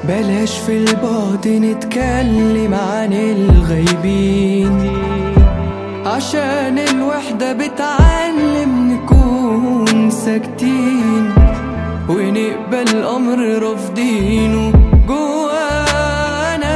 بلاش في البعد نتكلم عن الغايبين عشان الوحدة بتعلم نكون ساكتين ونقبل أمر رافضينه جوانا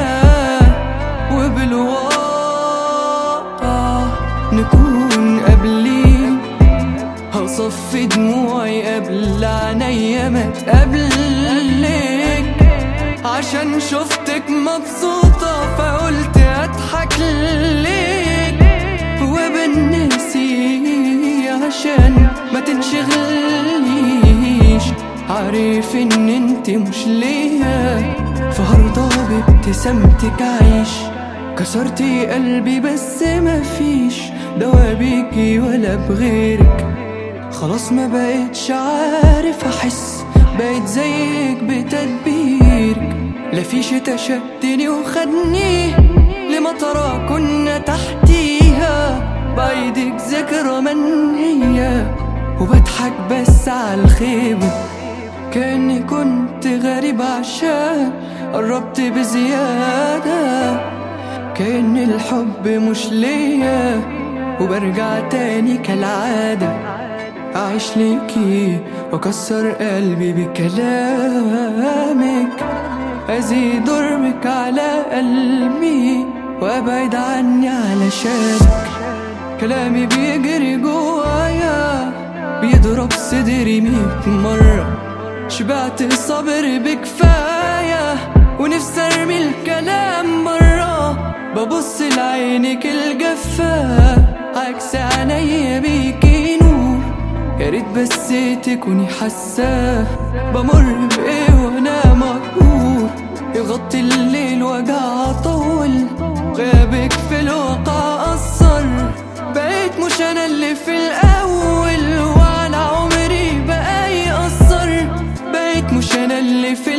وبالواقع نكون قابلين هصفي دموعي قبل عينيا ما تقابلك عشان شفتك مبسوطة فقلت اضحك ليك وبالنسي عشان ما تنشغلنيش عارف ان انت مش ليا فهرضى بابتسامتك عيش كسرتي قلبي بس مفيش دوا بيكي ولا بغيرك خلاص ما بقتش عارف احس بقيت زيك بتدبيرك لا في شتا شدني وخدني لمطرة كنا تحتيها بايدك ذكرى منهية وبضحك بس على الخيبة كأني كنت غريب عشان قربت بزيادة كأن الحب مش ليا وبرجع تاني كالعادة أعيش ليكي وأكسر قلبي بكلامك أزيد ضربك على قلبي وأبعد عني علشانك كلامي بيجري جوايا بيضرب صدري ميت مرة شبعت الصبر بكفاية ونفسي ارمي الكلام برا ببص لعينك الجفة عكس عينيا بيكي نور يا ريت بس تكوني حاساه بمر بايه وانا مقهور يغطي الليل وجع طول غيابك في الواقع أثر بقيت مش أنا اللي في الأول وعلى عمري بقى يأثر بقيت مش أنا اللي في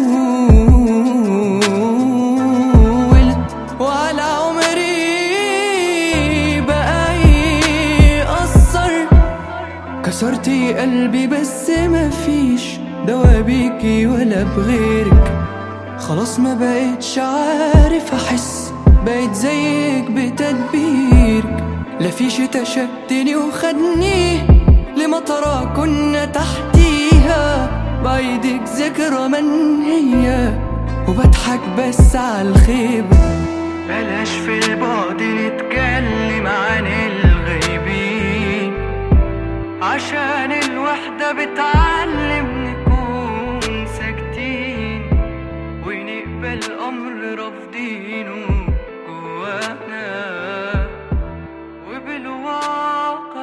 الأول وعلى عمري بقى يأثر كسرتي قلبي بس مفيش دوا بيكي ولا بغيرك خلاص ما بقتش عارف احس بقيت زيك بتدبيرك لا في شتا شدني وخدني لمطرة كنا تحتيها بايدك ذكرى منهية وبضحك بس على الخيبة بلاش في البعد نتكلم عن الغيبين عشان الوحدة بتعلم نكون ساكتين ونقبل أمر رافضينه جوانا وبالواقع